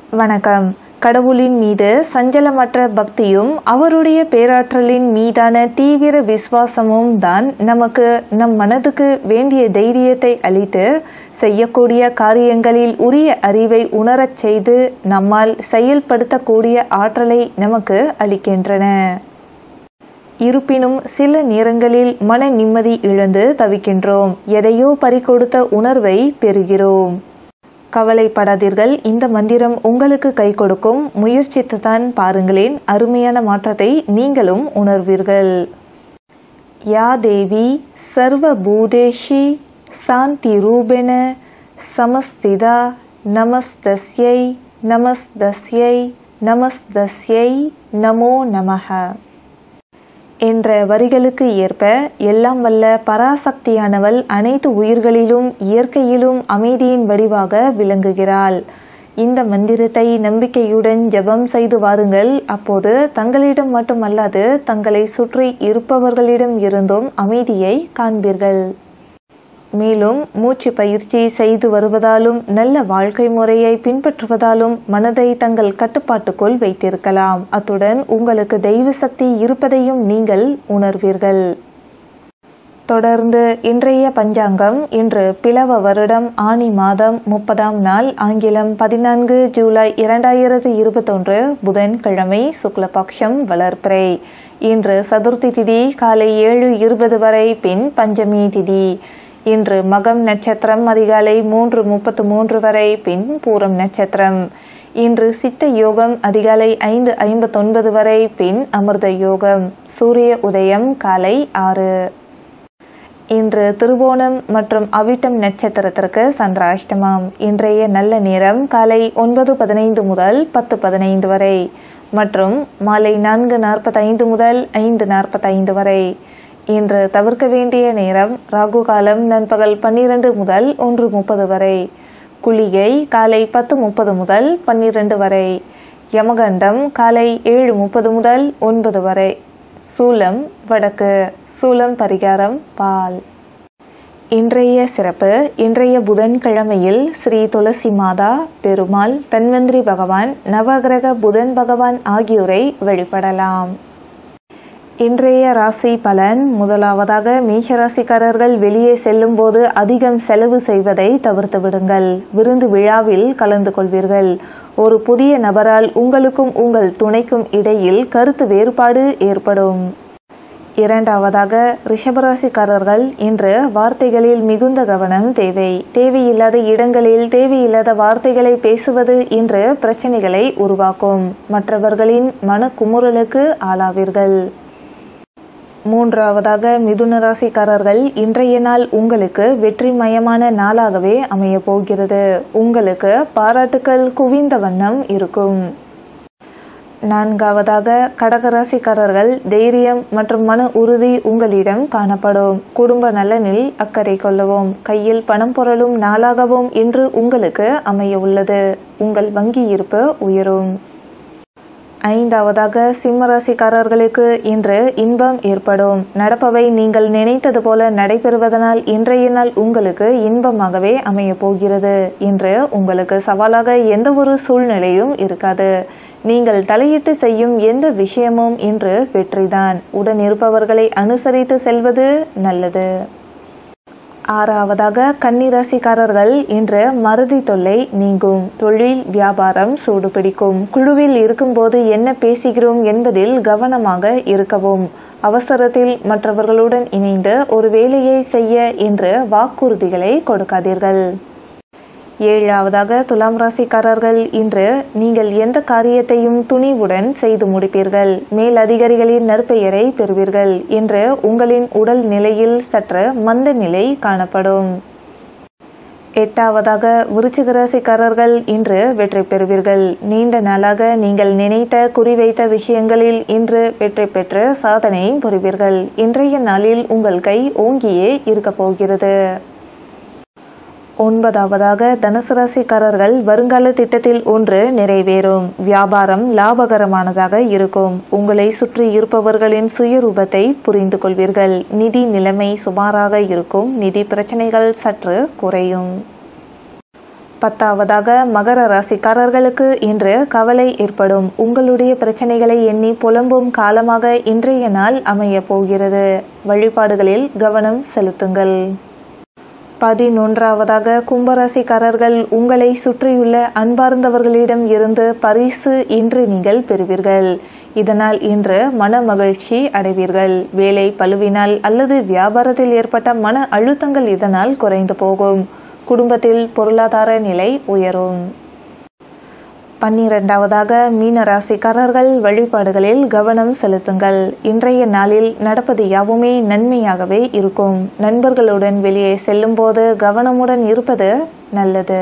வணக்கம் கடவுளின் மீது சஞ்சலமற்ற பக்தியும் அவருடைய பேராற்றலின் மீதான தீவிர விசுவாசமும் தான் நமக்கு நம் மனதுக்கு வேண்டிய தைரியத்தை அளித்து செய்யக்கூடிய காரியங்களில் உரிய அறிவை உணரச் செய்து நம்மால் செயல்படுத்தக்கூடிய ஆற்றலை நமக்கு அளிக்கின்றன இருப்பினும் சில நேரங்களில் மன நிம்மதி இழந்து தவிக்கின்றோம் எதையோ பறிகொடுத்த உணர்வை பெறுகிறோம் கவலைப்படாதீர்கள் இந்த மந்திரம் உங்களுக்கு கை கொடுக்கும் முயற்சித்துத்தான் பாருங்களேன் அருமையான மாற்றத்தை நீங்களும் உணர்வீர்கள் யா தேவி சர்வ பூதேஷி சாந்தி ரூபென சமஸ்திதா நமஸ்தஸ்யை நமஸ்தஸ்யை நமஸ்தஸ்யை நமோ நமக என்ற வரிகளுக்கு ஏற்ப எல்லாம் வல்ல பராசக்தியானவள் அனைத்து உயிர்களிலும் இயற்கையிலும் அமைதியின் வடிவாக விளங்குகிறாள் இந்த மந்திரத்தை நம்பிக்கையுடன் ஜெபம் செய்து வாருங்கள் அப்போது தங்களிடம் மட்டுமல்லாது தங்களை சுற்றி இருப்பவர்களிடம் இருந்தும் அமைதியை காண்பீர்கள் மேலும் மூச்சு பயிற்சி செய்து வருவதாலும் நல்ல வாழ்க்கை முறையை பின்பற்றுவதாலும் மனதை தங்கள் கட்டுப்பாட்டுக்குள் வைத்திருக்கலாம் அத்துடன் உங்களுக்கு தெய்வ சக்தி இருப்பதையும் நீங்கள் உணர்வீர்கள் தொடர்ந்து இன்றைய பஞ்சாங்கம் இன்று பிளவ வருடம் ஆனி மாதம் முப்பதாம் நாள் ஆங்கிலம் பதினான்கு ஜூலை இரண்டாயிரத்து இருபத்தொன்று புதன்கிழமை சுக்லபக்ஷம் வளர்ப்பிறை இன்று சதுர்த்தி திதி காலை ஏழு இருபது வரை பின் பஞ்சமி திதி இன்று மகம் நட்சத்திரம் அதிகாலை மூன்று முப்பத்து மூன்று வரை பின் பூரம் நட்சத்திரம் இன்று சித்த யோகம் அதிகாலை ஐந்து ஐம்பத்தொன்பது வரை பின் அமிர்த யோகம் சூரிய உதயம் காலை ஆறு இன்று திருவோணம் மற்றும் அவிட்டம் நட்சத்திரத்திற்கு சந்திராஷ்டமம் இன்றைய நல்ல நேரம் காலை ஒன்பது பதினைந்து முதல் பத்து பதினைந்து வரை மற்றும் மாலை நான்கு நாற்பத்தைந்து முதல் ஐந்து நாற்பத்தைந்து வரை இன்று தவிர்க்க வேண்டிய நேரம் ராகு காலம் நண்பகல் பன்னிரண்டு முதல் ஒன்று முப்பது வரை குளிகை காலை பத்து முப்பது முதல் பன்னிரண்டு வரை யமகண்டம் காலை ஏழு முப்பது முதல் ஒன்பது வரை சூலம் வடக்கு சூலம் பரிகாரம் பால் இன்றைய சிறப்பு இன்றைய புதன்கிழமையில் ஸ்ரீ துளசி மாதா பெருமாள் தன்வந்திரி பகவான் நவகிரக புதன் பகவான் ஆகியோரை வழிபடலாம் இன்றைய ராசி பலன் முதலாவதாக மேஷராசிக்காரர்கள் வெளியே செல்லும் போது அதிகம் செலவு செய்வதை தவிர்த்து விடுங்கள் விருந்து விழாவில் கலந்து கொள்வீர்கள் ஒரு புதிய நபரால் உங்களுக்கும் உங்கள் துணைக்கும் இடையில் கருத்து வேறுபாடு ஏற்படும் இரண்டாவதாக ரிஷபராசிக்காரர்கள் இன்று வார்த்தைகளில் மிகுந்த கவனம் தேவை தேவையில்லாத இடங்களில் தேவையில்லாத வார்த்தைகளை பேசுவது இன்று பிரச்சனைகளை உருவாக்கும் மற்றவர்களின் மன குமுறலுக்கு ஆளாவீர்கள் மூன்றாவதாக மிதுன ராசிக்காரர்கள் இன்றைய நாள் உங்களுக்கு வெற்றிமயமான நாளாகவே அமைய போகிறது உங்களுக்கு பாராட்டுக்கள் குவிந்த வண்ணம் இருக்கும் நான்காவதாக கடகராசிக்காரர்கள் தைரியம் மற்றும் மன உறுதி உங்களிடம் காணப்படும் குடும்ப நலனில் அக்கறை கொள்ளவும் கையில் பணம் பொருளும் நாளாகவும் இன்று உங்களுக்கு அமைய உள்ளது உங்கள் வங்கி இருப்பு உயரும் ஐந்தாவதாக சிம்மராசிக்காரர்களுக்கு இன்று இன்பம் ஏற்படும் நடப்பவை நீங்கள் நினைத்தது போல நடைபெறுவதனால் இன்றைய நாள் உங்களுக்கு இன்பமாகவே அமைய போகிறது இன்று உங்களுக்கு சவாலாக எந்த ஒரு சூழ்நிலையும் இருக்காது நீங்கள் தலையிட்டு செய்யும் எந்த விஷயமும் இன்று வெற்றிதான் உடன் இருப்பவர்களை அனுசரித்து செல்வது நல்லது ஆறாவதாக கன்னிராசிக்காரர்கள் இன்று மறதி தொல்லை நீங்கும் தொழில் வியாபாரம் சூடுபிடிக்கும் குழுவில் இருக்கும்போது என்ன பேசுகிறோம் என்பதில் கவனமாக இருக்கவும் அவசரத்தில் மற்றவர்களுடன் இணைந்து ஒரு வேலையை செய்ய என்று வாக்குறுதிகளை கொடுக்காதீர்கள் ஏழாவதாக துலாம் ராசிக்காரர்கள் இன்று நீங்கள் எந்த காரியத்தையும் துணிவுடன் செய்து முடிப்பீர்கள் மேல் அதிகாரிகளின் நற்பெயரை பெறுவீர்கள் என்று உங்களின் உடல் நிலையில் சற்று மந்த நிலை காணப்படும் எட்டாவதாக விருச்சிக ராசிக்காரர்கள் இன்று வெற்றி பெறுவீர்கள் நீண்ட நாளாக நீங்கள் நினைத்த குறிவைத்த விஷயங்களில் இன்று வெற்றி பெற்று சாதனை புரிவீர்கள் இன்றைய நாளில் உங்கள் கை ஓங்கியே இருக்கப் போகிறது ஒன்பதாவதாக தனுசு ராசிக்காரர்கள் வருங்கால திட்டத்தில் ஒன்று நிறைவேறும் வியாபாரம் லாபகரமானதாக இருக்கும் உங்களை சுற்றி இருப்பவர்களின் சுயரூபத்தை புரிந்து கொள்வீர்கள் நிதி நிலைமை சுமாராக இருக்கும் நிதி பிரச்சனைகள் சற்று குறையும் பத்தாவதாக மகர ராசிக்காரர்களுக்கு இன்று கவலை ஏற்படும் உங்களுடைய பிரச்சனைகளை எண்ணி புலம்பும் காலமாக இன்றைய நாள் அமையப் போகிறது வழிபாடுகளில் கவனம் செலுத்துங்கள் பதினொன்றாவதாக கும்பராசிக்காரர்கள் உங்களை சுற்றியுள்ள அன்பார்ந்தவர்களிடம் இருந்து பரிசு இன்று நீங்கள் பெறுவீர்கள் இதனால் இன்று மன மகிழ்ச்சி அடைவீர்கள் வேலை பழுவினால் அல்லது வியாபாரத்தில் ஏற்பட்ட மன அழுத்தங்கள் இதனால் குறைந்து போகும் குடும்பத்தில் பொருளாதார நிலை உயரும் பன்னிரண்டாவதாக மீன ராசிக்காரர்கள் வழிபாடுகளில் கவனம் செலுத்துங்கள் இன்றைய நாளில் நடப்பது யாவுமே நன்மையாகவே இருக்கும் நண்பர்களுடன் வெளியே செல்லும்போது கவனமுடன் இருப்பது நல்லது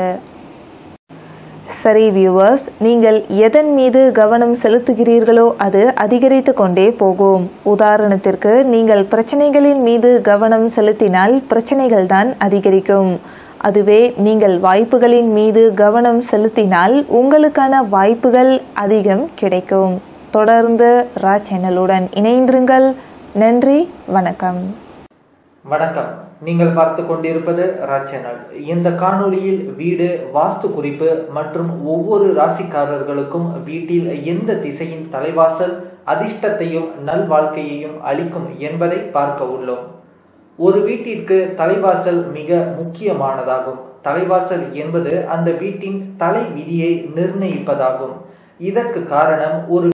சரி வியூவர்ஸ் நீங்கள் எதன் மீது கவனம் செலுத்துகிறீர்களோ அது அதிகரித்து கொண்டே போகும் உதாரணத்திற்கு நீங்கள் பிரச்சனைகளின் மீது கவனம் செலுத்தினால் பிரச்சனைகள் தான் அதிகரிக்கும் அதுவே நீங்கள் வாய்ப்புகளின் மீது கவனம் செலுத்தினால் உங்களுக்கான வாய்ப்புகள் அதிகம் கிடைக்கும் தொடர்ந்து ரா சேனலுடன் இணைந்திருங்கள் நன்றி வணக்கம் வணக்கம் நீங்கள் பார்த்து கொண்டிருப்பது ராச்சேனல் இந்த காணொளியில் வீடு வாஸ்து குறிப்பு மற்றும் ஒவ்வொரு ராசிக்காரர்களுக்கும் வீட்டில் எந்த திசையின் தலைவாசல் அதிர்ஷ்டத்தையும் நல்வாழ்க்கையையும் அளிக்கும் என்பதை பார்க்க உள்ளோம் ஒரு வீட்டிற்கு தலைவாசல் மிக முக்கியமானதாகும் தலைவாசல் என்பது அந்த வீட்டின் தலை விதியை நிர்ணயிப்பதாகும் இதற்கு காரணம் ஒரு